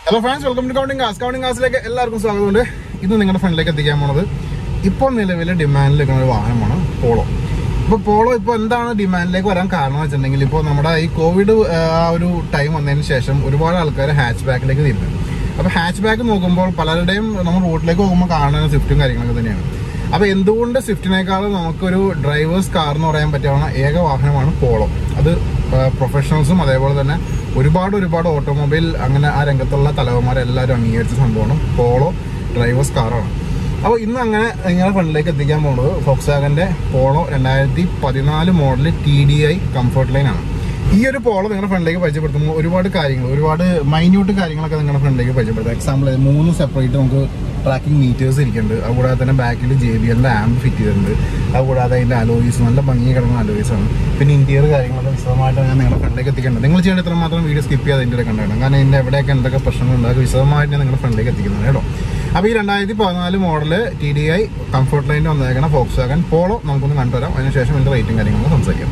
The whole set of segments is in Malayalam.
Hello friends welcome to counting cars counting കാസിലേക്ക് എല്ലാവർക്കും സ്വാഗതമുണ്ട് ഇന്ന് നിങ്ങളുടെ ഫ്രണ്ടിലേക്ക് എത്തിക്കാൻ പോണത് ഇപ്പോൾ നിലവിൽ ഡിമാൻഡിൽ നിൽക്കുന്ന ഒരു വാഹനമാണ് പോളോ ഇപ്പോൾ പോളോ ഇപ്പോൾ എന്താണ് ഡിമാൻഡിലേക്ക് വരാൻ കാരണം വെച്ചിട്ടുണ്ടെങ്കിൽ ഇപ്പോൾ നമ്മുടെ ഈ കോവിഡ് ആ ഒരു ടൈം വന്നതിന് ശേഷം ഒരുപാട് ആൾക്കാർ ഹാച്ച് ബാക്കിലേക്ക് തിരിഞ്ഞു അപ്പോൾ ഹാച്ച് ബാക്ക് നോക്കുമ്പോൾ പലരുടെയും നമ്മൾ റോഡിലേക്ക് പോകുമ്പോൾ കാണുന്ന സ്വിഫ്റ്റും കാര്യങ്ങളൊക്കെ തന്നെയാണ് അപ്പോൾ എന്തുകൊണ്ട് സ്വിഫ്റ്റിനേക്കാളും നമുക്കൊരു ഡ്രൈവേഴ്സ് കാർ എന്ന് പറയാൻ പറ്റാവുന്ന ഏക വാഹനമാണ് പോളോ അത് പ്രൊഫഷണൽസും അതേപോലെ തന്നെ ഒരുപാട് ഒരുപാട് ഓട്ടോമൊബൈൽ അങ്ങനെ ആ രംഗത്തുള്ള തലവന്മാരെല്ലാവരും അംഗീകരിച്ച സംഭവമാണ് പോളോ ഡ്രൈവേഴ്സ് കാറാണ് അപ്പോൾ ഇന്ന് അങ്ങനെ നിങ്ങളുടെ ഫ്രണ്ടിലേക്ക് എത്തിക്കാൻ പോകുന്നത് ഫോക്സാഗൻ്റെ പോളോ രണ്ടായിരത്തി പതിനാല് model T D I comfort line ആണ് ഈ ഒരു പോളോ നിങ്ങളുടെ ഫ്രണ്ടിലേക്ക് പരിചയപ്പെടുത്തുമ്പോൾ ഒരുപാട് കാര്യങ്ങൾ ഒരുപാട് മൈന്യൂട്ട് കാര്യങ്ങളൊക്കെ നിങ്ങളുടെ ഫ്രണ്ടിലേക്ക് പരിചയപ്പെടുത്തും എക്സാമ്പിൾ മൂന്ന് സെപ്പറേറ്റ് നമുക്ക് ട്രാക്കിംഗ് മീറ്റേഴ്സ് ഇരിക്കുന്നുണ്ട് അതുകൂടാതെ തന്നെ ബാക്കിൽ ജെ ബി എല്ലിൻ്റെ ആമ്പ് ഫിറ്റ് ചെയ്തിട്ടുണ്ട് അതുകൂടാതെ അതിൻ്റെ അലോയിസ് നല്ല ഭംഗി കിടക്കുന്ന അലോയിസ് ആണ് പിന്നെ ഇന്റീരിയർ കാര്യങ്ങളൊക്കെ വിശദമായിട്ട് ഞാൻ നിങ്ങളുടെ ഫ്രണ്ടിലേക്ക് എത്തിക്കേണ്ടത് നിങ്ങൾ ചെയ്യേണ്ട ഇത്ര മാത്രം വീഡിയോ സ്കിപ്പ് ചെയ്യാതെ അതിൻ്റെ കണ്ടിടണം കാരണം ഇതിൻ്റെ എവിടെയൊക്കെ എന്തൊക്കെ പ്രശ്നങ്ങളുണ്ട് അതൊക്കെ വിശദമായിട്ട് ഞാൻ നിങ്ങളുടെ ഫ്രണ്ടിലേക്ക് എത്തിക്കുന്നത് കേട്ടോ അപ്പോൾ ഈ രണ്ടായിരത്തി പതിനാല് model T D I comfort ലൈനിൽ വന്നേക്കണ ഫോക്സ് വാഗൻ പോളോ നമുക്കൊന്ന് കണ്ടുവരാം അതിനുശേഷം ഇതിൻ്റെ റേറ്റും കാര്യങ്ങളൊക്കെ സംസാരിക്കാം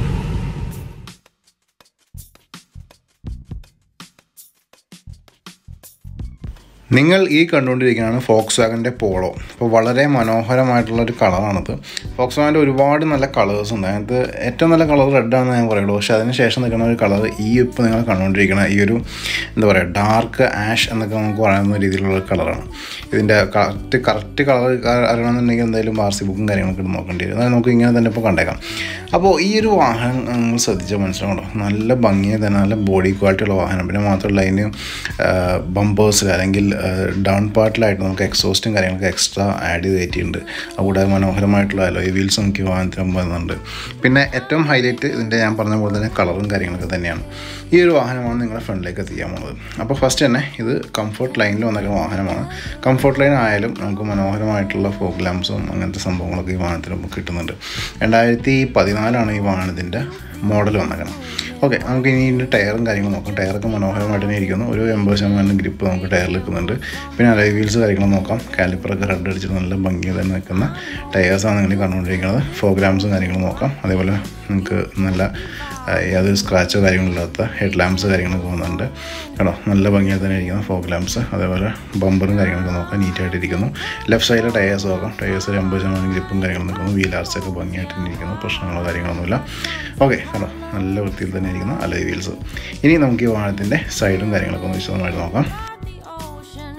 നിങ്ങൾ ഈ കണ്ടുകൊണ്ടിരിക്കുന്നതാണ് ഫോക്സ് വാഗൻ്റെ പോളോ അപ്പോൾ വളരെ മനോഹരമായിട്ടുള്ള ഒരു കളറാണിത് ഫോക്സ് വാഗൻ്റെ ഒരുപാട് നല്ല കളേഴ്സ് ഉണ്ട് അതിനകത്ത് ഏറ്റവും നല്ല കളർ റെഡാണെന്ന് ഞാൻ പറയുള്ളൂ പക്ഷേ അതിന് ശേഷം നിൽക്കുന്ന ഒരു കളർ ഈ ഇപ്പോൾ നിങ്ങൾ കണ്ടുകൊണ്ടിരിക്കുന്ന ഈ ഒരു എന്താ പറയുക ഡാർക്ക് ആഷ് എന്നൊക്കെ നമുക്ക് പറയുന്ന രീതിയിലുള്ള കളറാണ് ഇതിൻ്റെ കറക്റ്റ് കറക്റ്റ് കളർ അറിയണമെന്നുണ്ടെങ്കിൽ എന്തായാലും ആർ സി ബുക്കും കാര്യങ്ങളൊക്കെ ഇട്ട് നോക്കേണ്ടി വരും എന്നാലും നമുക്ക് ഇങ്ങനെ തന്നെ ഇപ്പോൾ കണ്ടേക്കാം അപ്പോൾ ഈ ഒരു വാഹനം നിങ്ങൾ ശ്രദ്ധിച്ചാൽ മനസ്സിലാവണം നല്ല ഭംഗിയായി തന്നെ നല്ല ബോഡി ക്വാളിറ്റി ഉള്ള വാഹനം പിന്നെ മാത്രമല്ല അതിന് ബമ്പേഴ്സ് അല്ലെങ്കിൽ ഡൗൺ പാർട്ടിലായിട്ട് നമുക്ക് എക്സോസ്റ്റും കാര്യങ്ങളൊക്കെ എക്സ്ട്രാ ആഡ് ചെയ്ത് കയറ്റിയിട്ടുണ്ട് അതുകൂടാതെ മനോഹരമായിട്ടുള്ള അലോയ് വീൽസ് നമുക്ക് ഈ വാഹനത്തിന് വരുന്നുണ്ട് പിന്നെ ഏറ്റവും ഹൈലൈറ്റ് ഇതിൻ്റെ ഞാൻ പറഞ്ഞ പോലെ തന്നെ കളറും കാര്യങ്ങളൊക്കെ തന്നെയാണ് ഈ ഒരു വാഹനമാണ് നിങ്ങളുടെ ഫ്രണ്ടിലേക്ക് എത്തിക്കാൻ പോകുന്നത് അപ്പോൾ ഫസ്റ്റ് തന്നെ ഇത് കംഫർട്ട് ലൈനിൽ വന്നിരിക്കുന്ന വാഹനമാണ് കംഫർട്ട് ലൈൻ ആയാലും നമുക്ക് മനോഹരമായിട്ടുള്ള ഫോക്ക് ലാംസും അങ്ങനത്തെ സംഭവങ്ങളൊക്കെ ഈ വാഹനത്തിന് നമുക്ക് കിട്ടുന്നുണ്ട് രണ്ടായിരത്തി പതിനാലാണ് ഈ വാഹനത്തിൻ്റെ മോഡൽ വന്നേക്കണം ഓക്കെ നമുക്ക് ഇനി ഇതിൻ്റെ ടയറും കാര്യങ്ങളും നോക്കാം ടയറൊക്കെ മനോഹരമായിട്ട് തന്നെ ഇരിക്കുന്നു ഒരു എൺപത് ശതമാനം ഗ്രിപ്പ് നമുക്ക് ടയറിൽ നിൽക്കുന്നുണ്ട് പിന്നെ അലൈ വീൽസ് കാര്യങ്ങളും നോക്കാം കാലിപ്പറൊക്കെ റെഡ് അടിച്ചിട്ട് നല്ല ഭംഗി തന്നെ നിൽക്കുന്ന ടയേഴ്സാണ് നിങ്ങൾ കണ്ടുകൊണ്ടിരിക്കുന്നത് ഫോഗ്രാംസും കാര്യങ്ങളും നോക്കാം അതേപോലെ നിങ്ങൾക്ക് നല്ല യാതൊരു സ്ക്രാച്ചോ കാര്യങ്ങളില്ലാത്ത ഹെഡ് ലാംപ്സ് കാര്യങ്ങളൊക്കെ വന്നിട്ടുണ്ട് കേട്ടോ നല്ല ഭംഗിയായി തന്നെ ഇരിക്കുന്ന ഫോഗ് ലാംപ്സ് അതേപോലെ ബമ്പറും കാര്യങ്ങളൊക്കെ നോക്കാം നീറ്റായിട്ട് ഇരിക്കുന്നു ലെഫ്റ്റ് സൈഡിലെ ടയേഴ്സ് നോക്കാം ടയേഴ്സ് ഒരു എൺപത് ശതമാനം ഗ്രിപ്പും കാര്യങ്ങളും നിൽക്കുന്നു വീൽ ആർച്ചൊക്കെ ഭംഗിയായിട്ട് തന്നെ ഇരിക്കുന്നു പ്രശ്നങ്ങളോ കാര്യങ്ങളൊന്നുമില്ല ഓക്കെ കേട്ടോ നല്ല വൃത്തിയിൽ തന്നെ ഇരിക്കുന്ന അലൈ വീൽസ് ഇനി നമുക്ക് ഈ വാഹനത്തിൻ്റെ സൈഡും കാര്യങ്ങളൊക്കെ ഒന്ന് വിശദമായിട്ട് നോക്കാം the ocean,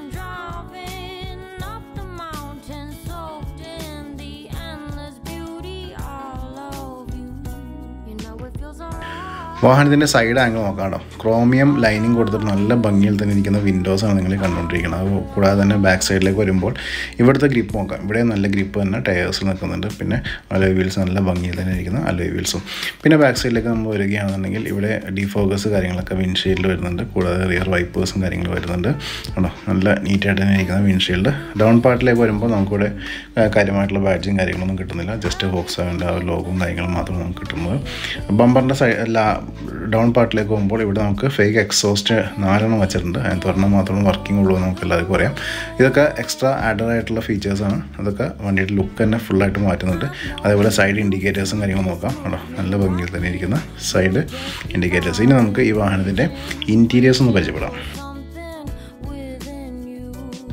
driving up the mountain, soaked in the endless beauty all of you. You know it feels alright. വാഹനത്തിൻ്റെ സൈഡ് ആംഗിൾ നോക്കാം കേട്ടോ ക്രോമിയം ലൈനിങ് കൊടുത്തിട്ട് നല്ല ഭംഗിയിൽ തന്നെ ഇരിക്കുന്ന വിൻഡോസാണ് നിങ്ങൾ കണ്ടുകൊണ്ടിരിക്കുന്നത് അത് കൂടാതെ തന്നെ ബാക്ക് സൈഡിലേക്ക് വരുമ്പോൾ ഇവിടുത്തെ ഗ്രിപ്പ് നോക്കാം ഇവിടെ നല്ല ഗ്രിപ്പ് തന്നെ ടയേഴ്സിൽ നിൽക്കുന്നുണ്ട് പിന്നെ അലോയ് വീൽസ് നല്ല ഭംഗിയിൽ തന്നെ ഇരിക്കുന്ന അലോയ് വീൽസും പിന്നെ ബാക്ക് സൈഡിലേക്ക് നമ്മൾ വരികയാണെന്നുണ്ടെങ്കിൽ ഇവിടെ ഡിഫോക്കസ് കാര്യങ്ങളൊക്കെ വിൻഷീൽഡ് വരുന്നുണ്ട് കൂടാതെ റിയർ വൈപ്പേഴ്സും കാര്യങ്ങൾ വരുന്നുണ്ട് കേട്ടോ നല്ല നീറ്റായിട്ട് തന്നെ ഇരിക്കുന്ന വിൻഷീൽഡ് ഡൗൺ പാർട്ടിലേക്ക് വരുമ്പോൾ നമുക്കിവിടെ ആ, കാര്യമായിട്ടുള്ള ബാഡ്ജും കാര്യങ്ങളൊന്നും കിട്ടുന്നില്ല ജസ്റ്റ് ഹോക്സ് ആവേണ്ട ആ ലോഗും കാര്യങ്ങളും മാത്രമാണ് നമുക്ക് കിട്ടുന്നത് ബമ്പറിൻ്റെ സൈഡ് അല്ല ഡൗൺ പാർട്ടിലേക്ക് പോകുമ്പോൾ ഇവിടെ നമുക്ക് ഫേക്ക് എക്സോസ്റ്റ് നാലെണ്ണം വെച്ചിട്ടുണ്ട് അതിനകത്ത് ഒരെണ്ണം മാത്രമേ വർക്കിംഗ് ഉള്ളൂ എന്ന് നമുക്ക് എല്ലാവർക്കും അറിയാം ഇതൊക്കെ എക്സ്ട്രാ ആഡഡ് ആയിട്ടുള്ള ഫീച്ചേഴ്സാണ് അതൊക്കെ വണ്ടിയുടെ ലുക്ക് തന്നെ ഫുള്ളായിട്ട് മാറ്റുന്നുണ്ട് അതേപോലെ സൈഡ് ഇൻഡിക്കേറ്റേഴ്സും കാര്യങ്ങളും നോക്കാം കേട്ടോ നല്ല ഭംഗിയിൽ തന്നെ ഇരിക്കുന്ന സൈഡ് ഇൻഡിക്കേറ്റേഴ്സ് ഇനി നമുക്ക് ഈ വാഹനത്തിൻ്റെ ഇൻറ്റീരിയേഴ്സ് ഒന്ന് പരിചയപ്പെടാം Something within you.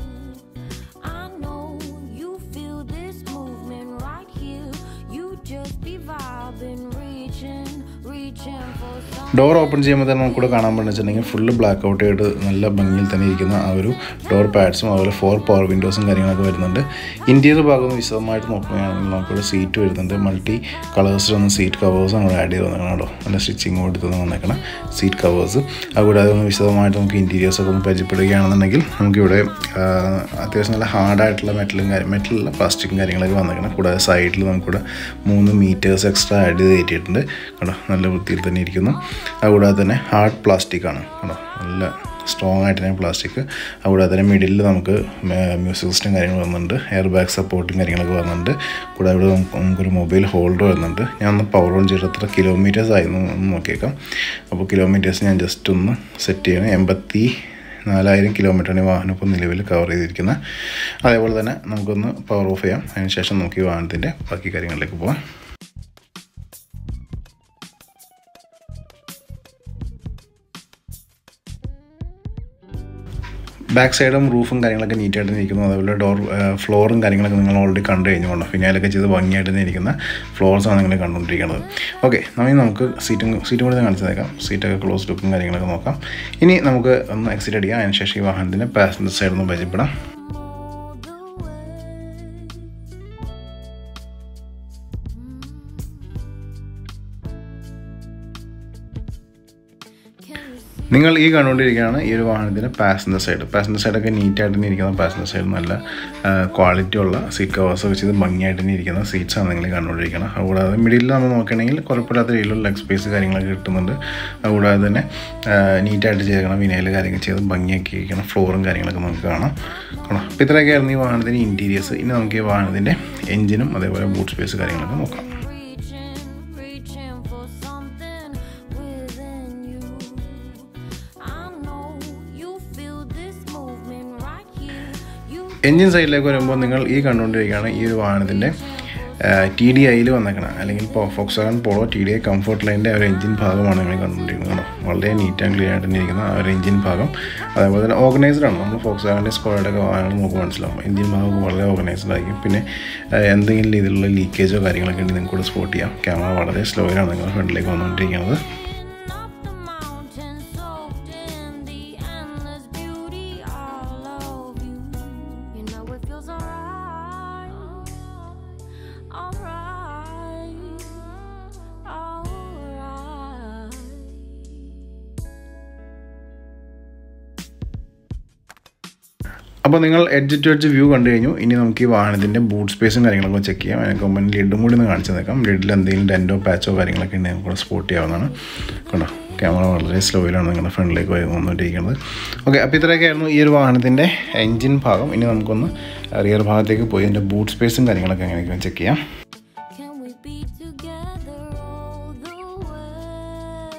I know you feel this movement right here. You just be vibing, reaching, reaching for something. Door open ചെയ്യുമ്പോൾ തന്നെ നമുക്കിവിടെ കാണാൻ പറ്റുന്ന വെച്ചിട്ടുണ്ടെങ്കിൽ ഫുള്ള് ബ്ലാക്ക് ഔട്ട് ചെയ്ത് നല്ല ഭംഗിയിൽ തന്നെ ഇരിക്കുന്ന ആ ഒരു ഡോർ പാഡ്സും അതുപോലെ ഫോർ പവർ വിൻഡോസും കാര്യങ്ങളൊക്കെ വരുന്നുണ്ട് ഇൻറ്റീരിയർ ഭാഗം ഒന്ന് വിശദമായിട്ട് നോക്കുകയാണെങ്കിൽ നമുക്കിവിടെ സീറ്റ് വരുന്നുണ്ട് മൾട്ടി കളേഴ്സിലൊന്ന് സീറ്റ് കവേഴ്സാണ് ഇവിടെ ആഡ് ചെയ്ത് വന്നേക്കണം കേട്ടോ നല്ല സ്റ്റിച്ചിങ് കൊടുത്ത് വന്നേക്കണം സീറ്റ് കവേഴ്സ് അതുകൂടാതെ ഒന്ന് വിശദമായിട്ട് നമുക്ക് ഇൻറ്റീരിയേഴ്സ് ഒക്കെ ഒന്ന് പരിചയപ്പെടുകയാണെന്നുണ്ടെങ്കിൽ നമുക്കിവിടെ ആ, അത്യാവശ്യം നല്ല ഹാർഡായിട്ടുള്ള മെറ്റലും കാര്യം മെറ്റലുള്ള പ്ലാസ്റ്റിക്കും കാര്യങ്ങളൊക്കെ വന്നേക്കണം കൂടാതെ സൈഡിൽ നമുക്കിവിടെ മൂന്ന് മീറ്റേഴ്സ് എക്സ്ട്രാ ആഡ് ചെയ്ത് കയറ്റിയിട്ടുണ്ട് കേട്ടോ നല്ല വൃത്തിയിൽ തന്നെ ഇരിക്കുന്നു അതുകൂടാതെ തന്നെ ഹാർഡ് പ്ലാസ്റ്റിക് ആണ് കേട്ടോ നല്ല സ്ട്രോങ് ആയിട്ട് തന്നെ പ്ലാസ്റ്റിക് അതുകൂടാതെ തന്നെ മിഡിലിൽ നമുക്ക് മ്യൂസിക് സിസ്റ്റം കാര്യങ്ങൾ വരുന്നുണ്ട് എയർ ബാഗ് സപ്പോർട്ടും കാര്യങ്ങളൊക്കെ വരുന്നുണ്ട് കൂടാതെ ഇവിടെ നമുക്ക് നമുക്കൊരു മൊബൈൽ ഹോൾഡർ വരുന്നുണ്ട് ഞാൻ ഒന്ന് പവർ ഓൺ ചെയ്തിട്ട് എത്ര കിലോമീറ്റേഴ്സ് ആയിരുന്നു ഒന്ന് നോക്കിയേക്കാം അപ്പോൾ കിലോമീറ്റേഴ്സ് ഞാൻ ജസ്റ്റ് ഒന്ന് സെറ്റ് ചെയ്യണം എൺപത്തി നാലായിരം കിലോമീറ്ററാണ് ഈ വാഹനം ഇപ്പോൾ നിലവിൽ കവർ ചെയ്തിരിക്കുന്നത് അതേപോലെ തന്നെ നമുക്കൊന്ന് പവർ ഓഫ് ചെയ്യാം അതിന് ശേഷം നമുക്ക് ഈ വാഹനത്തിൻ്റെ ബാക്കി കാര്യങ്ങളിലേക്ക് പോകാം ബാക്ക് സൈഡും റൂഫും കാര്യങ്ങളൊക്കെ നീറ്റായിട്ട് തന്നെ ഇരിക്കുന്നു അതുപോലെ ഡോർ ഫ്ലോറും കാര്യങ്ങളൊക്കെ നിങ്ങൾ ഓൾറെഡി കണ്ടു കഴിഞ്ഞുകൊണ്ട് ഫിനാലൊക്കെ ചെയ്ത് ഭംഗിയായിട്ട് തന്നെ ഇരിക്കുന്ന ഫ്ലോർസാണ് നിങ്ങൾ കണ്ടുകൊണ്ടിരിക്കുന്നത് ഓക്കെ നമ്മൾ നമുക്ക് സീറ്റും സീറ്റും കൂടി കാണിച്ചു തേക്കാം സീറ്റൊക്കെ ക്ലോസ് ലുക്കും കാര്യങ്ങളൊക്കെ നോക്കാം ഇനി നമുക്ക് ഒന്ന് എക്സിറ്റ് അടിക്കാം അതിന് ശേഷം ഈ വാഹനത്തിൻ്റെ പാസഞ്ചർ സൈഡിൽ നിന്ന് പരിചയപ്പെടാം നിങ്ങൾ ഈ കണ്ടുകൊണ്ടിരിക്കുകയാണ് ഈ ഒരു വാഹനത്തിൻ്റെ പാസഞ്ചർ സൈഡ് പാസഞ്ചർ സൈഡൊക്കെ നീറ്റായിട്ട് തന്നെ ഇരിക്കുന്ന പാസഞ്ചർ സൈഡ് നല്ല ക്വാളിറ്റി ഉള്ള സീറ്റ് കവേഴ്സ് ഒക്കെ ചെയ്ത് ഭംഗിയായിട്ട് തന്നെ ഇരിക്കുന്ന സീറ്റ്സാണ് നിങ്ങൾ കണ്ടുകൊണ്ടിരിക്കുന്നത് അതുകൂടാതെ മിഡിൽ നമ്മൾ നോക്കുകയാണെങ്കിൽ കുഴപ്പമില്ലാത്ത രീതിയിലുള്ള ലെഗ് സ്പേസ് കാര്യങ്ങളൊക്കെ കിട്ടുന്നുണ്ട് അതുകൂടാതെ തന്നെ നീറ്റായിട്ട് ചെയ്തേക്കണം വിനയിൽ കാര്യങ്ങൾ ചെയ്ത് ഭംഗിയാക്കി ഇരിക്കണം ഫ്ലോറും കാര്യങ്ങളൊക്കെ നമുക്ക് കാണാം കാണാം അപ്പോൾ ഇത്രയൊക്കെയായിരുന്നു ഈ വാഹനത്തിൻ്റെ ഇൻറ്റീരിയേഴ്സ് ഇനി നമുക്ക് ഈ വാഹനത്തിൻ്റെ എഞ്ചിനും അതേപോലെ ബൂട്ട് സ്പേസ് കാര്യങ്ങളൊക്കെ നോക്കാം reaching, reaching for something within you. I know you feel this movement right here. You engine സൈഡിലേക്ക് വരുമ്പോൾ നിങ്ങൾ ഈ കണ്ടുകൊണ്ടിരിക്കുകയാണ് ഈ ഒരു വാഹനത്തിൻ്റെ ടി ഡി ഐയിൽ വന്നേക്കണം അല്ലെങ്കിൽ ഇപ്പോൾ Volkswagen Polo T D I comfort ലൈൻ്റെ ഒരു എഞ്ചിൻ ഭാഗമാണ് നിങ്ങൾ കണ്ടുകൊണ്ടിരിക്കുന്നത് കേട്ടോ വളരെ നീറ്റ് ആൻഡ് ക്ലിയർ ആയിട്ട് തന്നെ ഇരിക്കുന്ന ആ ഒരു എഞ്ചിൻ ഭാഗം അതേപോലെ തന്നെ ഓർഗനൈസ്ഡ് ആണ് നമ്മൾ ഫോക്സാഗൻ്റെ സ്ക്വാഡൊക്കെ വാഹനങ്ങൾ നമുക്ക് മനസ്സിലാവും എഞ്ചിൻ ഭാഗം വളരെ ഓർഗനൈസ്ഡ് ആയിരിക്കും പിന്നെ ആ, എന്തെങ്കിലും രീതിയിലുള്ള ലീക്കേജോ കാര്യങ്ങളൊക്കെ ഉണ്ടെങ്കിൽ നിങ്ങൾക്ക് കൂടെ സ്പോട്ട് ചെയ്യാം ക്യാമറ വളരെ സ്ലോയിലാണ് നിങ്ങളുടെ ഫ്രണ്ടിലേക്ക് വന്നുകൊണ്ടിരിക്കുന്നത് up the mountain, soaked in the endless beauty all of you. You know it feels alright, alright, alright. അപ്പോൾ നിങ്ങൾ എഡ്ജ് ടു എഡ്ജ് വ്യൂ കണ്ടു കഴിഞ്ഞു ഇനി നമുക്ക് ഈ വാഹനത്തിൻ്റെ ബൂട്ട് സ്പേസും കാര്യങ്ങളൊക്കെ ചെക്ക് ചെയ്യാം അതിനൊക്കെ മുമ്പ് ലിഡും കൂടി ഒന്ന് കാണിച്ചു തേക്കാം ലിഡിൽ എന്തെങ്കിലും ഡെൻറ്റോ പാച്ചോ കാര്യങ്ങളൊക്കെ ഉണ്ടെങ്കിൽ നമുക്ക് സ്പോട്ട് ചെയ്യാവുന്നതാണ് കണ്ടോ ക്യാമറ വളരെ സ്ലോയിലാണ് നിങ്ങളുടെ ഫ്രണ്ടിലേക്ക് വന്നുകൊണ്ടിരിക്കുന്നത് ഓക്കെ അപ്പോൾ ഇത്രയൊക്കെയായിരുന്നു ഈ ഒരു വാഹനത്തിൻ്റെ എൻജിൻ ഭാഗം ഇനി നമുക്കൊന്ന് റിയർ ഭാഗത്തേക്ക് പോയി അതിൻ്റെ ബൂട്ട് സ്പേസും കാര്യങ്ങളൊക്കെ എങ്ങനെയൊക്കെ ചെക്ക് ചെയ്യാം Can we be together all the way?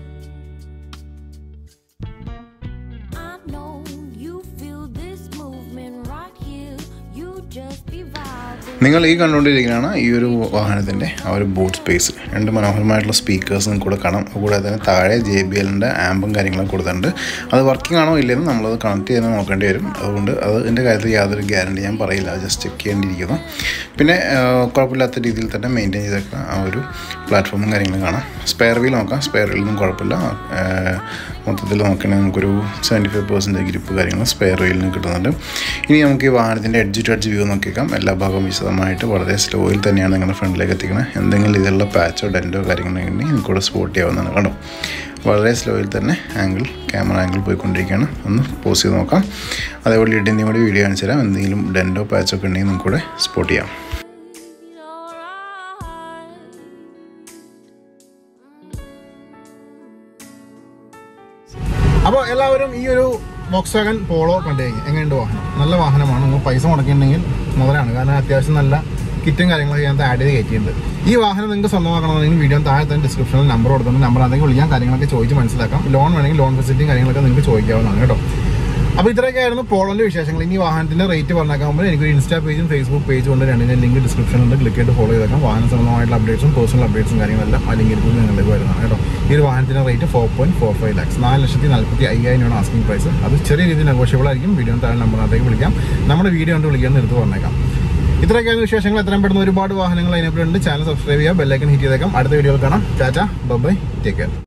I know you feel this movement right here. You just be vibing. നിങ്ങൾ ഈ കണ്ടുകൊണ്ടിരിക്കുന്നതാണ് ഈ ഒരു വാഹനത്തിൻ്റെ ആ ഒരു ബൂട്ട് സ്പേസ് രണ്ട് മനോഹരമായിട്ടുള്ള സ്പീക്കേഴ്സ് നിങ്ങൾക്ക് കൂടെ കാണാം കൂടാതെ തന്നെ താഴെ ജെ ബി എല്ലിൻ്റെ ആമ്പും കാര്യങ്ങളൊക്കെ കൊടുത്തിട്ടുണ്ട് അത് വർക്കിംഗ് ആണോ ഇല്ലെന്ന് നമ്മളത് കണക്ട് ചെയ്ത് നോക്കേണ്ടി വരും അതുകൊണ്ട് അതിൻ്റെ കാര്യത്തിൽ യാതൊരു ഗ്യാരണ്ടി ഞാൻ പറയില്ല അത് ജസ്റ്റ് ചെക്ക് ചെയ്യേണ്ടിയിരിക്കുന്നു പിന്നെ ആ, കുഴപ്പമില്ലാത്ത രീതിയിൽ തന്നെ മെയിൻറ്റെയിൻ ചെയ്തേക്കുന്ന ആ ഒരു പ്ലാറ്റ്ഫോമും കാര്യങ്ങളും കാണാം സ്പെയർ വീൽ നോക്കാം സ്പെയർ വീലൊന്നും കുഴപ്പമില്ല ആ, മൊത്തത്തിൽ നോക്കണമെങ്കിൽ നമുക്കൊരു സെവൻറ്റി ഫൈവ് പെർസെൻറ്റേജ് ഗ്രിപ്പ് കാര്യങ്ങൾ സ്പെയർ വീലിന് കിട്ടുന്നുണ്ട് ഇനി നമുക്ക് ഈ വാഹനത്തിൻ്റെ എഡ്ജ് ടു എഡ്ജ് വ്യൂ നോക്കിയേക്കാം എല്ലാ ഭാഗവും വിശദമായിട്ട് വളരെ സ്ലോയിൽ തന്നെയാണ് നിങ്ങളുടെ ഫ്രണ്ടിലേക്ക് എത്തിക്കുന്നത് എന്തെങ്കിലും ഇതിലുള്ള പാച്ചോ ഡെൻറ്റോ കാര്യങ്ങളുണ്ടെങ്കിൽ നമുക്കിവിടെ സ്പോട്ട് ചെയ്യാവുന്നതാണ് കണ്ടോ വളരെ സ്ലോയിൽ തന്നെ ആംഗിൾ ക്യാമറ ആംഗിൾ പോയിക്കൊണ്ടിരിക്കുകയാണ് ഒന്ന് പോസ് ചെയ്ത് നോക്കാം അതേപോലെ ലിഡിൻ്റെയും കൂടി വീഡിയോ കാണിച്ചു തരാം എന്തെങ്കിലും ഡെൻറ്റോ പാച്ചോ ഒക്കെ ഉണ്ടെങ്കിൽ നമുക്കിവിടെ സ്പോട്ട് ചെയ്യാം Alright. അപ്പോൾ എല്ലാവരും ഈ ഒരു വോക്സ്വാഗൻ പോളോ കണ്ടു കഴിഞ്ഞു എങ്ങനെയുണ്ട് വാഹനം നല്ല വാഹനമാണ് നിങ്ങൾ പൈസ മുടക്കിയിട്ടുണ്ടെങ്കിൽ മുതലാണ് കാരണം അത്യാവശ്യം നല്ല കിറ്റും കാര്യങ്ങളൊക്കെ ഞാൻ ആഡ് ചെയ്ത് കയറ്റിയിട്ടുണ്ട് ഈ വാഹനം നിങ്ങൾക്ക് സ്വന്തമാക്കണമെന്നുണ്ടെങ്കിൽ വീഡിയോ താഴെ തന്നെ ഡിസ്ക്രിപ്ഷനിൽ നമ്പർ കൊടുത്തിട്ടുണ്ട് നമ്പർ അതെങ്കിൽ വിളിക്കാൻ കാര്യങ്ങളൊക്കെ ചോദിച്ച് മനസ്സിലാക്കാം ലോൺ വേണമെങ്കിൽ ലോൺ ഫെസിലിറ്റിയും കാര്യങ്ങളൊക്കെ നിങ്ങൾക്ക് ചോദിക്കാവുന്നതാണ് കേട്ടോ അപ്പോൾ ഇത്രയൊക്കെയായിരുന്നു പോളോന്റെ വിശേഷങ്ങൾ ഇനി വാഹനത്തിന്റെ റേറ്റ് പറഞ്ഞേക്കാകുമ്പോൾ എനിക്കൊരു ഇൻസ്റ്റാ പേജും ഫേസ്ബുക്ക് പേജും ഉണ്ട് രണ്ടിന്റെ ലിങ്ക് ഡിസ്ക്രിപ്ഷനിലുണ്ട് ക്ലിക്ക് ചെയ്ത് ഫോളോ ചെയ്തേക്കാം വാഹന സംബന്ധമായിട്ടുള്ള അപ്ഡേറ്റ്സും പേഴ്സണൽ അപ്ഡേറ്റ്സും കാര്യങ്ങളെല്ലാം ആ ലിങ്കിൽ കൂടി നിങ്ങളിലേക്ക് വരുന്നതാണ് കേട്ടോ ഈ ഒരു വാഹനത്തിന്റെ rate four point four five lakhs നാല് ലക്ഷത്തി നാൽപ്പത്തി അയ്യായിരമാണ് ആസ്കിംഗ് പ്രൈസ് അത് ചെറിയ രീതിയിൽ നെഗോഷ്യബിൾ ആയിരിക്കും വീഡിയോ താഴെ നമ്പറിനകത്തേക്ക് വിളിക്കാം നമ്മുടെ വീഡിയോ കണ്ട് വിളിക്കാൻ എടുത്ത് പറഞ്ഞേക്കാം ഇത്രയൊക്കെയാണ് വിശേഷങ്ങൾ എത്രയും പെട്ടെന്ന് ഒരുപാട് വാഹനങ്ങൾ അതിനെപ്പറ്റി ഉണ്ട് ചാനൽ സബ്സ്ക്രൈബ് ചെയ്യുക ബെല്ലൈക്കൻ ഹിറ്റ് ചെയ്തേക്കാം അടുത്ത വീഡിയോയിൽ കാണാം ടാറ്റ ബൈ ടേക്ക് കെയർ